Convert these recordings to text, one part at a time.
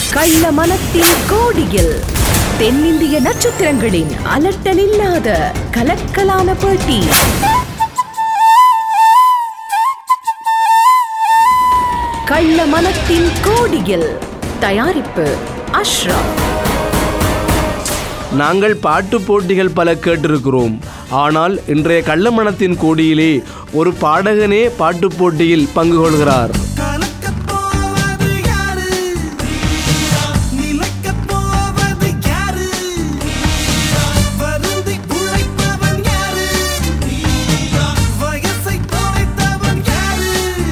கள்ள மனத்தின் கோடியில் தென்னிந்திய நட்சத்திரங்களின் அலட்டலில்லாத கலக்கலான பேட்டி கள்ள மனத்தின் கோடியில் தயாரிப்பு அஷ்ரப் நாங்கள் பாட்டு போட்டிகள் பல கேட்டிருக்கிறோம் ஆனால் இன்றைய கள்ளமணத்தின் கோடியிலே ஒரு பாடகனே பாட்டு போட்டியில் பங்கு கொள்கிறார் கலக்கப் போவது யாரு நிலைக்கப் போவது யாரு வருந்தி உழைப்பவன் யாரு வயசை தொலைத்தவன் யாரு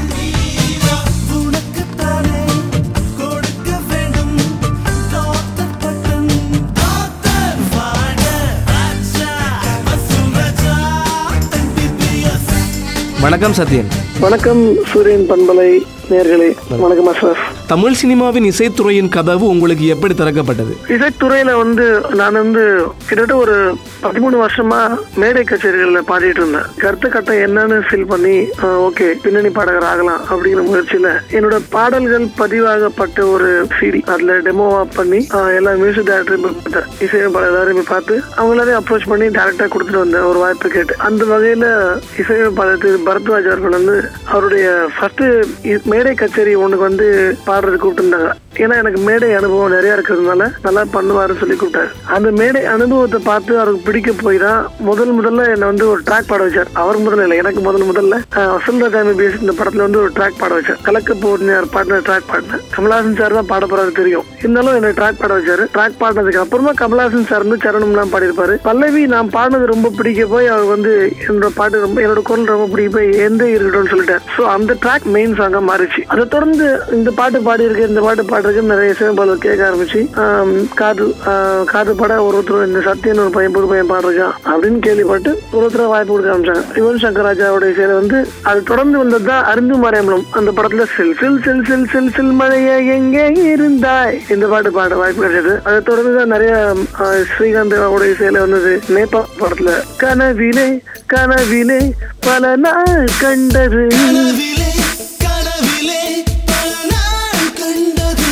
உனக்குத்தானே கொடுக்க வேண்டும் டாக்டர் பட்டம் டாக்டர் வாழ ராஜா வசூரஜா எம்பிபிஎஸ் வணக்கம் சத்யன் வணக்கம் சூரியன் பண்பலை நேர்களே வணக்கம் அஸ்ரஃப் தமிழ் சினிமாவின் இசைத்துறையின் கதவு உங்களுக்கு எப்படி திறக்கப்பட்டது இசைத்துறையில வந்து நான் வந்து கிட்டத்தட்ட ஒரு பதிமூணு வருஷமா மேடை கச்சேரிகள்ல பாடிட்டு இருந்தேன் கருத்து கட்டம் என்னன்னு ஃபீல் பண்ணி ஓகே பின்னணி பாடகர் ஆகலாம் அப்படிங்கிற முயற்சியில என்னோட பாடல்கள் பதிவாகப்பட்ட ஒரு சிடி அதுல டெமோவா பண்ணி ஆஹ், எல்லா மியூசிக் டேரக்டரையும் பார்த்தேன் இசையமைப்பாளர் எல்லாரையும் போய் பார்த்து அவங்க எல்லாரையும் அப்ரோச் பண்ணி டேரக்டா கொடுத்துட்டு வந்தேன் ஒரு வாய்ப்பு கேட்டு அந்த வகையில இசையமைப்பாளர் திரு பரத்வாஜ் அவர்கள் வந்து அவருடைய ஃபர்ஸ்ட் மேடை கச்சேரி ஒண்ணுக்கு வந்து பாடுறது கூப்பிட்டுருந்தாங்க ஏன்னா எனக்கு மேடை அனுபவம் நிறைய இருக்கிறதுனால நல்லா பண்ணுவாருன்னு சொல்லி கூப்பிட்டாரு அந்த மேடை அனுபவத்தை பார்த்து அவருக்கு பிடிக்க போய் தான் முதல் முதல்ல என்னை வந்து ஒரு ட்ராக் பாட வச்சார் அவர் முதல்ல இல்லை எனக்கு முதல் முதல்ல வசந்தா பேசி இந்த படத்துல வந்து ஒரு ட்ராக் பாட வச்சார் கலக்க போடுனார் பாடின ட்ராக் பாடினேன் கமலஹாசன் சார் தான் பாட போறாரு தெரியும் இருந்தாலும் என்னை ட்ராக் பாட வச்சாரு ட்ராக் பாடினதுக்கு அப்புறமா கமலஹாசன் சார் வந்து சரணம்லாம் பாடியிருப்பாரு பல்லவி நான் பாடினது ரொம்ப பிடிக்க போய் அவர் வந்து என்னோட பாட்டு ரொம்ப என்னோட குரல் ரொம்ப பிடிக்க போய் எந்த இருக்கட்டும்னு சொல்லிட்டார் ஸோ அந்த ட்ராக் மெயின் சாங்கா மாறிச்சு அதை தொடர்ந்து இந்த பாட்டு பாடியிருக்கு இந்த பாட்டு பாடிருக்கு நிறைய இசையமைப்பாளர் கேட்க ஆரம்பிச்சு ஆம், காது ஆ, காது பாட ஒரு ஒருத்தர் இந்த சத்யன் ஒரு பையன் புது பையன் பாடுறான் அப்படின்னு கேள்விப்பட்டு ஒரு ஒருத்தர வாய்ப்பு கொடுக்க ஆரம்பிச்சாங்க யுவன் சங்கர் ராஜாவோட இசையில வந்து அது தொடர்ந்து வந்தது தான் அருந்து மறையம்பலம் அந்த படத்துல சில் சில் சில் சில் சில் சில் மழைய எங்கே இருந்தாய் இந்த பாட்டு பாட வாய்ப்பு கிடைச்சது அதை தொடர்ந்து தான் நிறைய ஆ, ஸ்ரீகாந்த் அவருடைய இசையில வந்தது நேபாள் படத்துல கனவிலே கனவிலே பல நாள் கண்டது கனவிலே கனவிலே பல நாள் கண்டது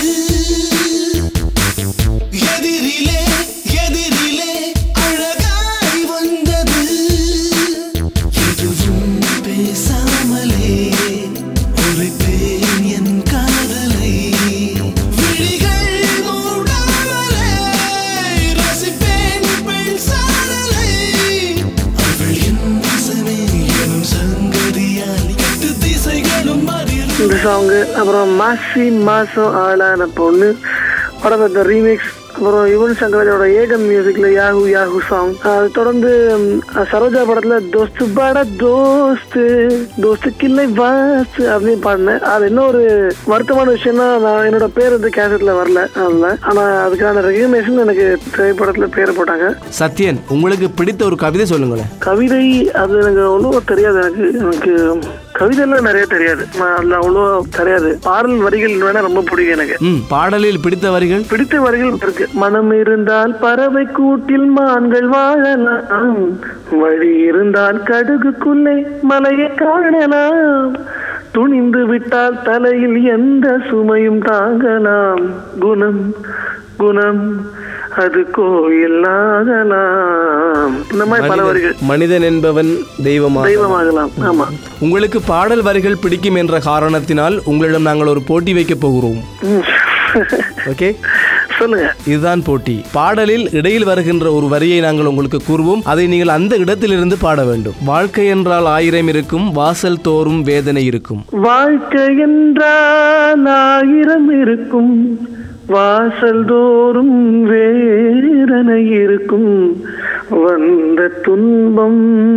எதிரிலே எதிரிலே அழகாய் வந்தது எதுவும் பேசாமலே உரைப்பேன் என் காதலை விழிகள் மூடாமலே ரசிப்பேன் பெண் சாடலை அவள் என் வசமே எனும் சங்கதியால் எட்டு திசைகளும் அறிய இந்த சாங்கு அப்புறம் மாசி மாசம் ஆளான பொண்ணு படத்தை ரீமிக்ஸ் அப்புறம் யுவன் சங்கராஜோட ஏகன் மியூசிக்ல யாஹூ யாஹூ சாங் அது தொடர்ந்து ம், சரோஜா படத்துல தோஸ்து பட தோஸ்து தோஸ்து கிள்ளை வாஸ்து அப்படின்னு பாடினேன் அது என்ன ஒரு வருத்தமான விஷயம்னா நான் என்னோட பேர் வந்து கேசட்ல வரல அதுல ஆனா அதுக்கான ரெகக்னேஷன் எனக்கு திரைப்படத்துல பேர் போட்டாங்க சத்யன் உங்களுக்கு பிடித்த ஒரு கவிதை சொல்லுங்களேன் கவிதை அது எனக்கு அவ்வளோ தெரியாது எனக்கு எனக்கு கவிதைலாம் நிறைய தெரியாது நான் அதுல அவ்வளோ தெரியாது பாடல் வரிகள் வேணா ரொம்ப பிடிக்கும் எனக்கு ம் பாடலில் பிடித்த வரிகள் பிடித்த வரிகள் இருக்கு மனம் இருந்தால் பறவை கூட்டில் மான்கள் வாழலாம் வழி இருந்தால் கடுகுக்குள்ளே மலையை காணலாம் துணிந்து விட்டால் தலையில் எந்த சுமையும் தாங்கலாம் குணம் குணம் அது கோயில் ஆகலாம் இந்த மாதிரி பல வரிகள் மனிதன் என்பவன் தெய்வமா தெய்வமாகலாம் ஆமா உங்களுக்கு பாடல் வரிகள் பிடிக்கும் என்ற காரணத்தினால் உங்களிடம் நாங்கள் ஒரு போட்டி வைக்கப் போகிறோம் ம். ஓகே சொல்லுங்க இதுதான் போட்டி பாடலில் இடையில் வருகின்ற ஒரு வரியை நாங்கள் உங்களுக்கு கூறுவோம் அதை நீங்கள் அந்த இடத்திலிருந்து பாட வேண்டும் வாழ்க்கை என்றால் ஆயிரம் இருக்கும் வாசல் தோறும் வேதனை இருக்கும் வாழ்க்கை என்றால் ஆயிரம் இருக்கும் வாசல் தோறும் வேதனை இருக்கும் வந்த துன்பம்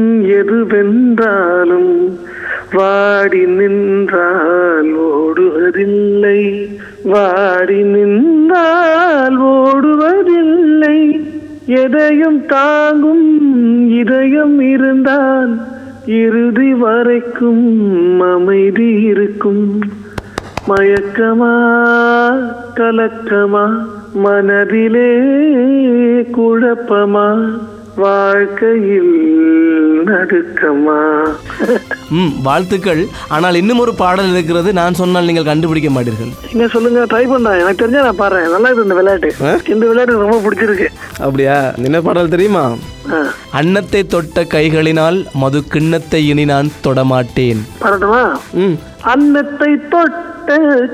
எதுவென்றாலும் வாடி நின்றால் ஓடுவதில்லை வாடி நின்றால் ஓடுவதில்லை எதையும் தாங்கும் இதயம் இருந்தால் இறுதி வரைக்கும் அமைதி இருக்கும் மயக்கமா கலக்கமா மனதிலே குழப்பமா வாழ்க்கையில் நடுக்கமா ம் வாழ்த்துக்கள் ஆனால் இன்னும் ஒரு பாடல் இருக்கிறது நான் சொன்னால் நீங்கள் கண்டுபிடிக்க மாட்டீர்கள் நீங்க சொல்லுங்க ட்ரை பண்றேன் எனக்கு தெரிஞ்சா நான் பாடுறேன் நல்லா இருக்கு இந்த விளையாட்டு இந்த விளையாட்டு எனக்கு ரொம்ப பிடிச்சிருக்கு அப்படியா என்ன பாடல் தெரியுமா ஆ, அன்னத்தை தொட்ட கைகளினால் மது கிண்ணத்தை இனி நான் தொடமாட்டேன் பாடட்டுமா ம் அன்னத்தை தொட்ட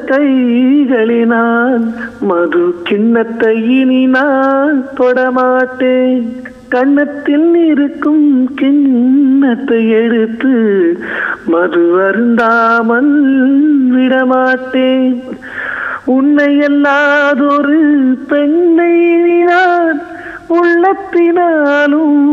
கைகளினால் மது கிண்ணத்தை இனி நான் தொடமாட்டேன் கன்னத்தில் இருக்கும் கிண்ணத்தை எடுத்து மது அருந்தாமல் விடமாட்டேன் உன்னை அல்லாதொரு பெண்ணை இனி நான் உள்ளத்தினாலும்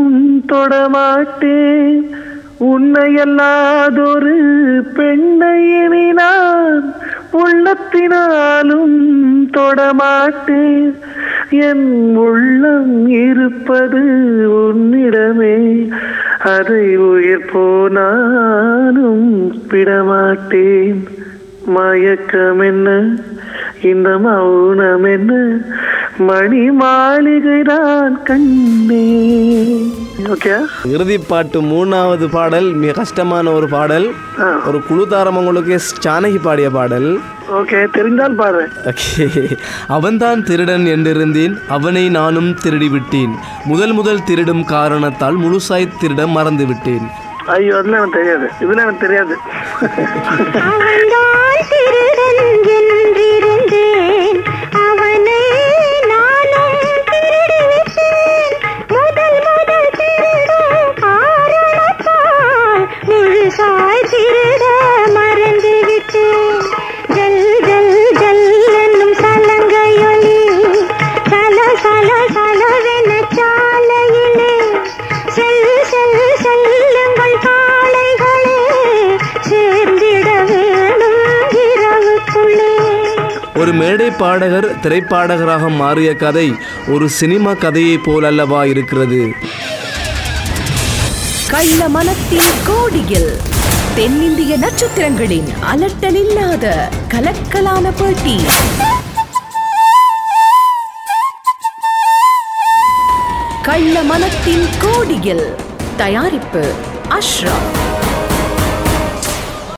தொடமாட்டேன் உன்னை அல்லாதொரு பெண்ணை இனி நான் உள்ளத்தினாலும் தொடமாட்டேன் என் உள்ளம் இருப்பது உன்னிடமே அதை உயிர் போனாலும் விடமாட்டேன் மயக்கம் என்ன இந்த மௌனம் என்ன மணி மாளிகைதான் கண்ணே ஓகே இறுதி பாட்டு மூணாவது பாடல் மிக கஷ்டமான ஒரு பாடல் ஆ. ஒரு குழு தாரம் உங்களுக்கு ஜானகி பாடிய பாடல் ஓகே தெரிந்தால் பாரு ஓகே அவன்தான் திருடன் என்றிருந்தேன் அவனை நானும் திருடி விட்டேன் முதல் முதல் திருடும் காரணத்தால் முழுசாய் திருட மறந்து விட்டேன் ஐயோ அதெல்லாம் எனக்கு தெரியாது இதெல்லாம் எனக்கு தெரியாது அவன்தான் திருடன் என்றிருந்தேன் அவனை நானும் திருடிவிட்டேன் முதல் முதல் திருடும் காரணத்தால் முழுசாய் திருட மறந்து விட்டேன் ஜல் ஜல் ஜல் என்னும் சலங்கையொலி சல சல சலவென சாலையிலே செல் செல் செல்லுங்கள் காளைகளே சேர்ந்திட வேணும் இரவுக்குள்ளே ஒரு மேடை பாடகர் திரைப்பாடகராக மாறிய கதை ஒரு சினிமா கதையைப் போலல்லவா இருக்கிறது கள்ள மனத்தின் கோடியில் தென்னிந்திய நட்சத்திரங்களின் அலட்டலில்லாத கலக்கலான போட்டி கள்ள மனத்தின் கோடியில் தயாரிப்பு அஷ்ரப்